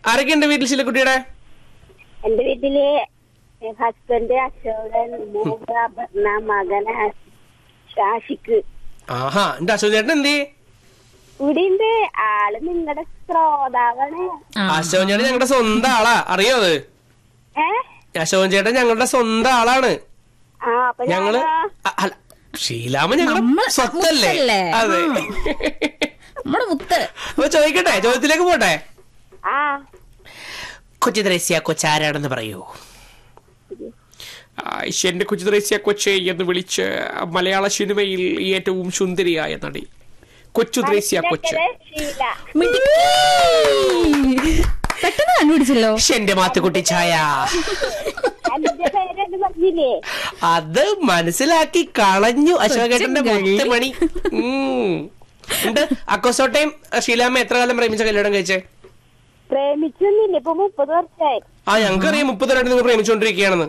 ആരൊക്കെ ഉണ്ട് വീട്ടിൽ ശീലക്കുട്ടിയുടെ എന്റെ വീട്ടില് ഹസ്ബൻഡ് അശോകൻ മൂക അപർണ മകൻ ആഷിക്ക് ആഹാ എന്റെ അശോക് ചേട്ടൻ എന്തേ ഇവിടെയുണ്ട് ആള് നിങ്ങളുടെ ശ്രോതാവാണ് ആ. അശോകൻ ചേട്ടൻ ഞങ്ങളുടെ സ്വന്തം ആളാ അറിയോ അത് ഏ അശോകൻ ചേട്ടൻ ഞങ്ങളുടെ സ്വന്തം ആളാണ് ആ അപ്പൊ ഞങ്ങള് ഞാനാ? അ- അല്ല ഷീലാമ ഞങ്ങളുടെ നമ്മള് സ്വത്തല്ലേ മുത്തല്ലേ? അതെ നമ്മുടെ മുത്ത് അപ്പൊ ചോദിക്കട്ടെ ചോദ്യത്തിലേക്ക് പോട്ടെ ആ കൊച്ചു ദ്രേസ്യ കൊച്ചാരാണെന്ന് പറയൂ എന്റെ കൊച്ചു ദ്രേസ്യ കൊച്ചെ എന്ന് വിളിച്ച് മലയാള സിനിമയിൽ ഏറ്റവും സുന്ദരിയായ നടി കൊച്ചു ദ്രേസ്യ കൊച്ച് ഇതൊക്കെ ശീല മിടുക്കി. പെട്ടെന്ന് കണ്ടുപിടിച്ചല്ലോ എന്റെ മാത്തുക്കുട്ടി ഛായ എന്റെ പേരെന്ന് പറഞ്ഞില്ലേ അത് മനസ്സിലാക്കി കളഞ്ഞു അശോകേട്ടന്റെ കൊച്ചുകളി. മുത്തുമണി ഉം. ഉണ്ട് അക്കോസോട്ടയും ഷീലാമ്മ എത്ര കാലം പ്രേമിച്ച കല്യാണം കഴിച്ചേ പ്രേമിച്ചൊന്നുമില്ല ഇപ്പൊ മുപ്പത് വർഷമായി ആ ഞങ്ങൾക്കറിയാം മുപ്പത്തിരണ്ട് നിങ്ങൾ പ്രേമിച്ചുകൊണ്ടിരിക്കുകയാണെന്ന്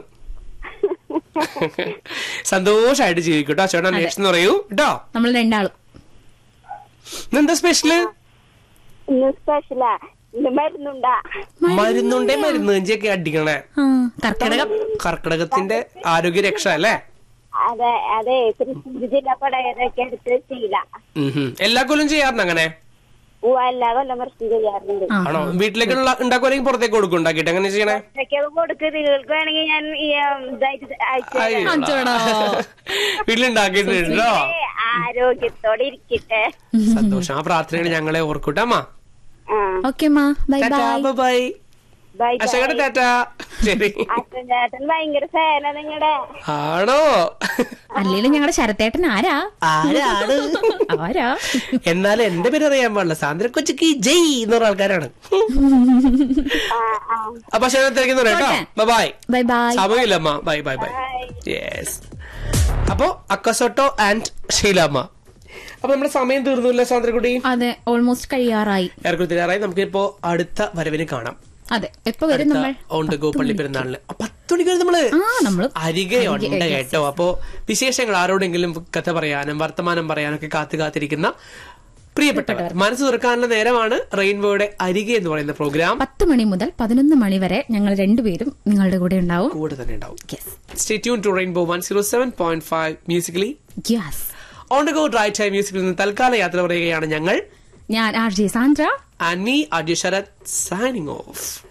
സന്തോഷമായിട്ട് ജീവിക്കട്ടോ അശോകൻ അന്വേഷണം എന്ന് പറയൂ കേട്ടോ നമ്മൾ രണ്ടാളും ഇന്നെന്താ സ്പെഷ്യല് ഇന്ന് സ്പെഷ്യലാ ഇന്ന് മരുന്നുണ്ടാ മരുന്നുണ്ടേ മരുന്ന് ഇഞ്ചിയൊക്കെ അടിക്കണേ ആ, കർക്കിടകം കർക്കിടകത്തിന്റെ ആരോഗ്യ രക്ഷ അല്ലേ അതെ അതെ തൃശ്ശൂർ ജില്ലാ പടയൊക്കെ എടുത്ത് ശീല ഉം ഹും. എല്ലാ കൊല്ലം ചെയ്യാറുണ്ട് അങ്ങനെ ഓ എല്ലാ കൊല്ലം വർഷം ചെയ്യാറുണ്ട് ആ. ആണോ വീട്ടിലേക്ക് ഉണ്ടാക്കുമല്ലെങ്കിൽ പുറത്തേക്ക് കൊടുക്കും ഉണ്ടാക്കിയിട്ട് അങ്ങനെ ചെയ്യണേ ഇതൊക്കെ കൊടുക്ക് നിങ്ങൾക്ക് വേണമെങ്കിൽ ഞാൻ ഈ, ഉം, ഇതായിട്ട് അയച്ചു അയ്യോ. തരാം. അച്ചോടാ. വീട്ടിലുണ്ടാക്കിയിട്ടുണ്ടോ ഏ, ആരോഗ്യത്തോടെ ഇരിക്കട്ടെ സന്തോഷം ആ പ്രാർത്ഥനകൾ ഞങ്ങളെ ഓർക്കൂട്ടാമാ ആ ഓക്കെ മാ ബൈ ബൈ ബൈ ബൈ അശോകയുടെ ടാറ്റ ശരി അച്ഛൻ ചേട്ടൻ ഭയങ്കര ഫാനാ നിങ്ങളുടെ ആണോ അല്ലേലും ഞങ്ങളുടെ ശരത്തേട്ടൻ ആരാ ആരാണ് ആരാ എന്നാൽ എന്റെ പേര് അറിയാൻ പാടില്ല സാന്ദ്ര കൊച്ചിക്ക് ജയ് എന്ന് പറഞ്ഞ ആൾക്കാരാണ് ആ ആ അപ്പൊ അശോകനെ തിരക്കുന്നു കേട്ടോ ബൈ ബൈ ബൈ സമയമില്ലമ്മ bye bye bye bye yes അപ്പോ അക്കസോട്ടോ ആൻഡ് ഷീലാമ്മ അപ്പൊ നമ്മുടെ സമയം തീർന്നില്ല സാന്ദ്രക്കുട്ടി അതെ ഓൾമോസ്റ്റ് കഴിയാറായി ഏറെക്കുറെ തീരാറായി നമുക്കിപ്പോ അടുത്ത വരവിന് കാണാം അതെ എപ്പോ വരും നമ്മൾ ഓണ്ട് ഗോ പള്ളി പെരുന്നാളിന് ആ, പത്ത് മണിക്ക് വരും നമ്മള് ആ നമ്മള് അരികെ ഉണ്ട് അരികെ, yes, കേട്ടോ അപ്പോ വിശേഷങ്ങൾ ആരോടെങ്കിലും കഥ പറയാനും വർത്തമാനം പറയാനൊക്കെ കാത്തു കാത്തിരിക്കുന്ന പ്രിയപ്പെട്ടവർ മനസ്സ് തുറക്കാനുള്ള നേരമാണ് റെയിൻബോയുടെ അരികെ എന്ന് പറയുന്ന പ്രോഗ്രാം പത്ത് മണി മുതൽ പതിനൊന്ന് മണി വരെ ഞങ്ങൾ രണ്ടുപേരും നിങ്ങളുടെ കൂടെ ഉണ്ടാവും കൂടെ തന്നെ ഉണ്ടാവും yes stay tune to Rainbow one zero seven point five musically yes on the go drive time മ്യൂസിക്കിൽ നിന്ന് തൽക്കാല യാത്ര പറയുകയാണ് ഞങ്ങൾ ഞാൻ R J Sandra and me Ajay Sarath signing of